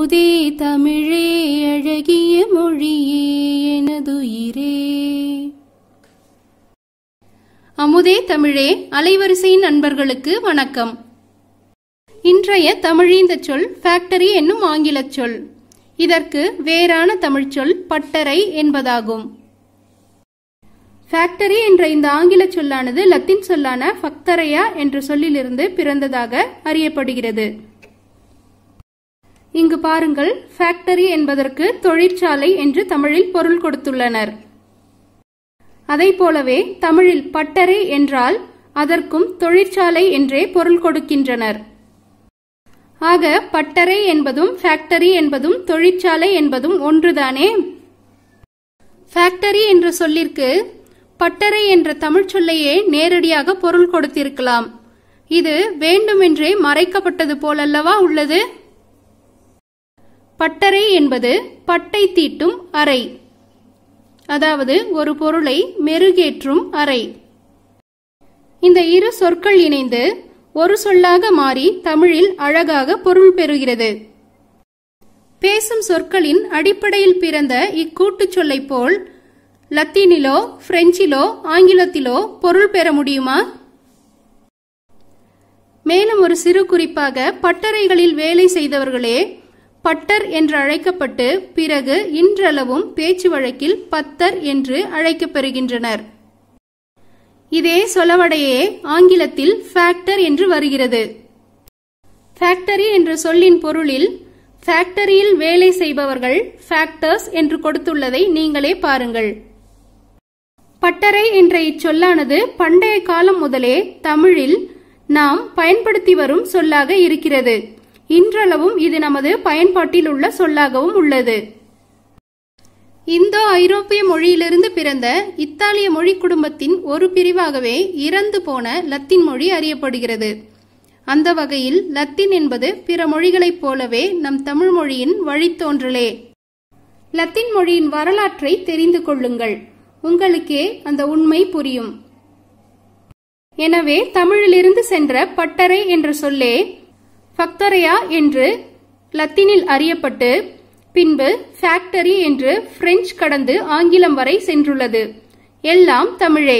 அமுதே தமிழே அழகிய மொழியே எனதுயிரே அமுதே தமிழே அலைவரிசையின் நண்பர்களுக்கு வணக்கம் இன்றைய தமிழீந்த சொல் ஃபேக்டரி என்னும் ஆங்கிலச் சொல் இதற்கு வேறான தமிழ்ச்சொல் பட்டறை என்பதாகும் ஃபேக்டரி என்ற இந்த ஆங்கில சொல்லானது லத்தீன் சொல்லான ஃபக்தரையா என்ற சொல்லிலிருந்து பிறந்ததாக அறியப்படுகிறது இங்கு பாருங்கள் ஃபேக்டரி என்பதற்கு தொழிற்சாலை என்று தமிழில் பொருள் கொடுத்துள்ளனர் அதை போலவே தமிழில் பட்டறை என்றால் அதற்கும் தொழிற்சாலை என்றே பொருள் கொடுக்கின்றனர் ஆக பட்டறை என்பதும் ஃபேக்டரி என்பதும் தொழிற்சாலை என்பதும் ஒன்றுதானே ஃபேக்டரி என்ற சொல்லிற்கு பட்டறை என்ற தமிழ்ச் சொல்லையே நேரடியாக பொருள் கொடுத்திருக்கலாம் இது வேண்டுமென்றே மறைக்கப்பட்டது போலல்லவா உள்ளது பட்டறை என்பது பட்டை தீட்டும் அறை அதாவது ஒரு பொருளை மெருகேற்றும் அறை இந்த இரு சொற்கள் இணைந்து ஒரு சொல்லாக மாறி தமிழில் அழகாக பொருள் பெறுகிறது பேசும் சொற்களின் அடிப்படையில் பிறந்த இக்கூட்டுச் சொல்லைப் போல் லத்தீனிலோ பிரெஞ்சிலோ ஆங்கிலத்திலோ பொருள் பெற முடியுமா மேலும் ஒரு சிறு குறிப்பாக பட்டறைகளில் வேலை செய்தவர்களே பட்டர் என்று அழைக்கப்பட்டு பிறகு இன்றளவும் பேச்சு வழக்கில் பத்தர் என்று அழைக்கப்பெறுகின்றனர் இதே சொலவடையே ஆங்கிலத்தில் ஃபேக்டர் என்று வருகிறது ஃபேக்டரி என்ற சொல்லின் பொருளில் ஃபேக்டரியில் வேலை செய்பவர்கள் ஃபேக்டர்ஸ் என்று கொடுத்துள்ளதை நீங்களே பாருங்கள் பட்டறை என்ற இச்சொல்லானது பண்டைய காலம் முதலே தமிழில் நாம் பயன்படுத்தி வரும் சொல்லாக இருக்கிறது இன்றளவும் இது நமது பயன்பாட்டில் உள்ள சொல்லாகவும் உள்ளது இந்தோ ஐரோப்பிய மொழியிலிருந்து பிறந்த இத்தாலிய மொழி குடும்பத்தின் ஒரு பிரிவாகவே இறந்து போன லத்தீன் மொழி அறியப்படுகிறது அந்த வகையில் லத்தீன் என்பது பிற மொழிகளைப் போலவே நம் தமிழ் மொழியின் வழித்தோன்றலே லத்தீன் மொழியின் வரலாற்றை தெரிந்து கொள்ளுங்கள் உங்களுக்கே அந்த உண்மை புரியும் எனவே தமிழிலிருந்து சென்ற பட்டறை என்ற சொல்லே ஃபக்தரையா என்று லத்தீனில் அறியப்பட்டு பின்பு ஃபேக்டரி என்று பிரெஞ்சு கடந்து ஆங்கிலம் வரை சென்றுள்ளது எல்லாம் தமிழே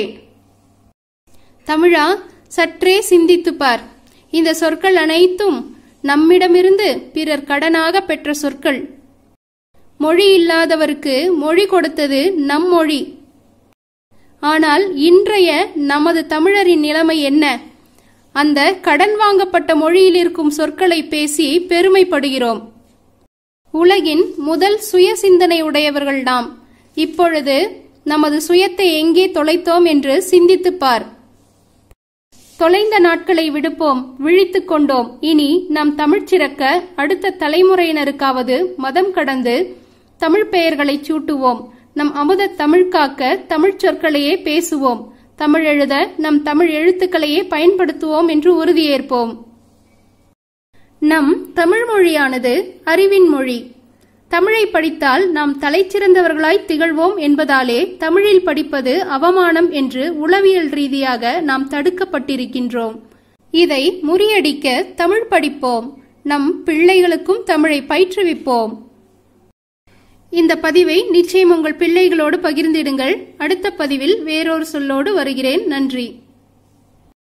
தமிழா சற்றே சிந்தித்து பார் இந்த சொற்கள் அனைத்தும் நம்மிடமிருந்து பிறர் கடனாக பெற்ற சொற்கள் மொழி இல்லாதவருக்கு மொழி கொடுத்தது நம் மொழி ஆனால் இன்றைய நமது தமிழரின் நிலைமை என்ன அந்த கடன் வாங்கப்பட்ட மொழியில் இருக்கும் சொற்களை பேசி பெருமைப்படுகிறோம் உலகின் முதல் சுய சிந்தனை உடையவர்கள் நாம் இப்பொழுது நமது சுயத்தை எங்கே தொலைத்தோம் என்று சிந்தித்துப் பார் தொலைந்த நாட்களை விடுப்போம் விழித்துக் கொண்டோம் இனி நம் தமிழ் சிறக்க அடுத்த தலைமுறையினருக்காவது மதம் கடந்து தமிழ் பெயர்களை சூட்டுவோம் நம் அமுத தமிழ் காக்க தமிழ் சொற்களையே பேசுவோம் தமிழ் எழுத நம் தமிழ் எழுத்துக்களையே பயன்படுத்துவோம் என்று உறுதியேற்போம் நம் தமிழ் மொழியானது அறிவின் மொழி தமிழை படித்தால் நாம் தலைச்சிறந்தவர்களாய் திகழ்வோம் என்பதாலே தமிழில் படிப்பது அவமானம் என்று உளவியல் ரீதியாக நாம் தடுக்கப்பட்டிருக்கின்றோம் இதை முறியடிக்க தமிழ் படிப்போம் நம் பிள்ளைகளுக்கும் தமிழை பயிற்றுவிப்போம் இந்த பதிவை நிச்சயம் உங்கள் பிள்ளைகளோடு பகிர்ந்திடுங்கள் அடுத்த பதிவில் வேறொரு சொல்லோடு வருகிறேன் நன்றி